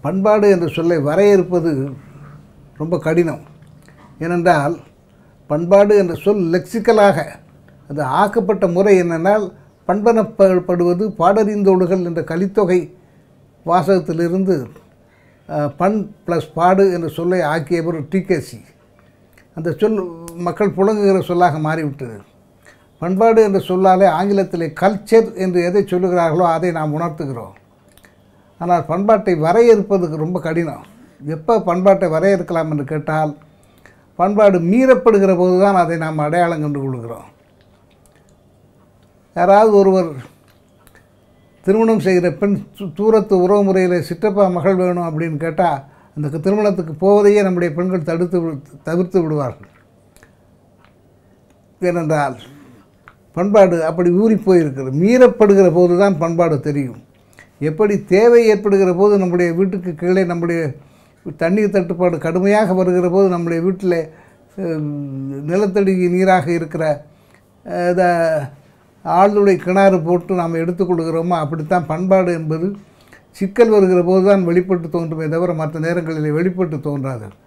பண்பாடு என்ற சொல்லை வரையறுப்பது ரொம்ப கடினம் ஏனென்றால் பண்பாடு என்ற சொல் லெக்சிக்கலாக அது ஆக்கப்பட்ட முறை என்னென்னால் பண்பனப்படுவது பாடறிந்தோடுகள் என்ற கலித்தொகை வாசகத்திலிருந்து அஹ், பண் ப்ளஸ் பாடு என்ற சொல்லை ஆக்கியவர் டிகேசி அந்த சொல் மக்கள் புழங்குகிற சொல்லாக மாறிவிட்டது பண்பாடு என்ற சொல்லாலே ஆங்கிலத்திலே கல்ச்சர் என்று எதை சொல்லுகிறார்களோ அதை நாம் உணர்த்துகிறோம் ஆனால் பண்பாட்டை வரையறுப்பதுக்கு ரொம்ப கடினம் எப்போ பண்பாட்டை வரையறுக்கலாம் என்று கேட்டால் பண்பாடு மீறப்படுகிற போது தான் அதை நாம் அடையாளம் கண்டு கொள்கிறோம் யாராவது ஒருவர் திருமணம் செய்கிற பெண் து- தூரத்து உறவு முறையில் சிற்றப்பா மகள் வேணும் அப்படின்னு கேட்டால் அந்த திருமணத்துக்கு போவதையே நம்முடைய பெண்கள் தடுத்து விடு- தவிர்த்து விடுவார்கள் ஏனென்றால் பண்பாடு அப்படி ஊறி போயிருக்கிறது மீறப்படுகிற போது தான் பண்பாடு தெரியும் எப்படி தேவை ஏற்படுகிற போது நம்முடைய வீட்டுக்கு கீழே நம்முடைய தண்ணீர் தட்டுப்பாடு கடுமையாக வருகிற போது நம்முடைய வீட்டில் நிலத்தடி நீராக இருக்கிற அஹ், இத ஆழ்துளை கிணறு போட்டு நாம் எடுத்துக்கொள்கிறோமோ அப்படித்தான் பண்பாடு என்பது சிக்கல் வருகிற போது தான் வெளிப்பட்டு தோன்றுமே தவிர மற்ற நேரங்களில் வெளிப்பட்டு தோன்றாது